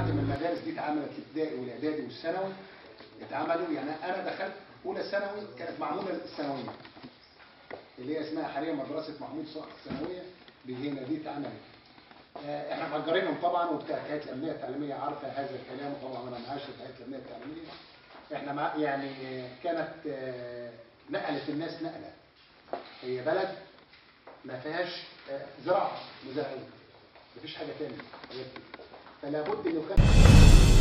من المدارس دي اتعملت الابتدائي والاعدادي والثانوي اتعملوا يعني انا دخلت اولى ثانوي كانت معموله الثانويه اللي هي اسمها حاليا مدرسه محمود صقر الثانويه بهنا دي اتعملت آه، احنا مأجرينهم طبعا وبتاعت هيئه الامنيه التعليميه عارفه هذا الكلام طبعا انا معاش هيئه الامنيه التعليميه احنا مع يعني آه، كانت آه، نقلت الناس نقله هي بلد ما فيهاش آه، زراعه مزارعين مفيش حاجه تانية غير كده. فلا بد انه كان